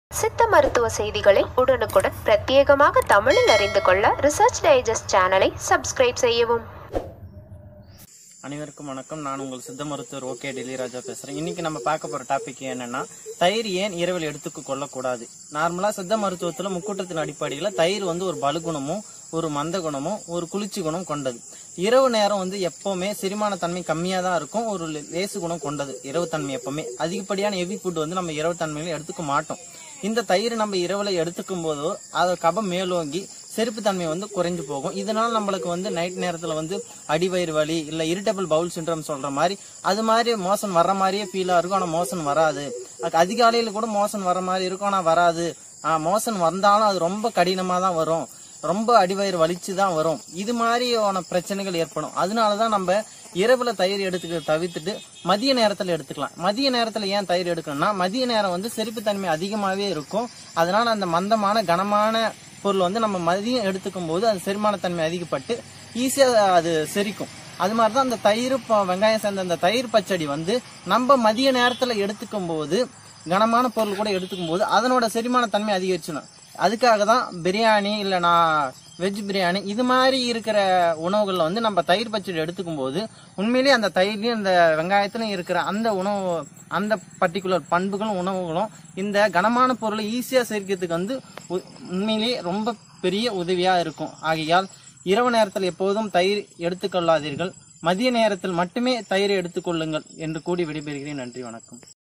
சித்த மருத்துவ செய்திகளை உடனுக்குடன் பிரத்யேகமாக தமிழில் அறிந்து கொள்ள ரிசர்ச் டைஜஸ்ட் சேனலை சப்ஸ்கிரைப் செய்யவும் அனைவருக்கும் வணக்கம் நான் உங்கள் சித்த மருத்துவர் ஓகே டெல்லிராஜா பேசுறேன் இன்னைக்கு நம்ம பார்க்க போற டாபிக் என்னன்னா தயிர் ஏன் இரவில் எடுத்துக்க கொள்ளக்கூடாது நார்மலா சித்த மருத்துவத்துல முக்கூட்டத்தின் அடிப்படையில தயிர் வந்து ஒரு பலுகுணமும் ஒரு மந்த குணமும் ஒரு குளிர்ச்சி குணம் கொண்டது இரவு நேரம் வந்து எப்பவுமே செரிமான தன்மை கம்மியா தான் இருக்கும் ஒரு லே- லேசு குணம் கொண்டது இரவு தன்மை எப்பவுமே அதிகப்படியான ஹெவி ஃபுட் வந்து நம்ம இரவு தன்மையில எடுத்துக்க மாட்டோம் இந்த தயிர் நம்ம இரவுல எடுத்துக்கும் போதோ அது கபம் மேலோங்கி செருப்பு தன்மை வந்து குறைஞ்சு போகும் இதனால நம்மளுக்கு வந்து நைட் நேரத்துல வந்து அடிவயிறு வலி இல்ல இரிட்டபிள் பவுல் சிண்ட்ரம் சொல்ற மாதிரி அது மாதிரி மோசன் வர்ற மாதிரியே ஃபீலா இருக்கும் ஆனா மோசன் வராது அது அதிகாலையில கூட மோசன் வர மாதிரி இருக்கும் ஆனா வராது ஆஹ் மோசன் வந்தாலும் அது ரொம்ப கடினமா தான் வரும் ரொம்ப அடிவயிறு வலிச்சு தான் வரும் இது மாதிரியான பிரச்சனைகள் ஏற்படும் அதனாலதான் நம்ம இரவுல தயிர் எடுத்துக்க தவிர்த்துட்டு மதிய நேரத்துல எடுத்துக்கலாம் மதிய நேரத்துல ஏன் தயிர் எடுக்கணும்னா மதிய நேரம் வந்து செரிப்புத்தன்மை அதிகமாவே இருக்கும் அதனால அந்த மந்தமான கனமான பொருள் வந்து நம்ம மதியம் எடுத்துக்கும் போது அது செரிமானத்தன்மை அதிகப்பட்டு ஈஸியா அது செரிக்கும் அது மாதிரி தான் அந்த தயிர் ப- வெங்காயம் சேர்ந்த அந்த தயிர் பச்சடி வந்து நம்ம மதிய நேரத்துல எடுத்துக்கும் போது கனமான பொருள் கூட எடுத்துக்கும் போது அதனோட செரிமான தன்மை அதிகரிச்சிடும் அதுக்காக தான் பிரியாணி இல்ல நான் வெஜ் பிரியாணி இது மாதிரி இருக்கிற உணவுகள்ல வந்து நம்ம தயிர் பச்சடி எடுத்துக்கும் போது உண்மையிலேயே அந்த தயிர்லயும் இந்த வெங்காயத்திலும் இருக்கிற அந்த உணவு அந்த பர்டிகுலர் பண்புகளும் உணவுகளும் இந்த கனமான பொருளை ஈஸியா சேர்க்கிறதுக்கு வந்து உ- உண்மையிலேயே ரொம்ப பெரிய உதவியா இருக்கும் ஆகையால் இரவு நேரத்தில் எப்போதும் தயிர் எடுத்துக்கொள்ளாதீர்கள் மதிய நேரத்தில் மட்டுமே தயிரை எடுத்துக்கொள்ளுங்கள் என்று கூடி விடைபெறுகிறேன் நன்றி வணக்கம்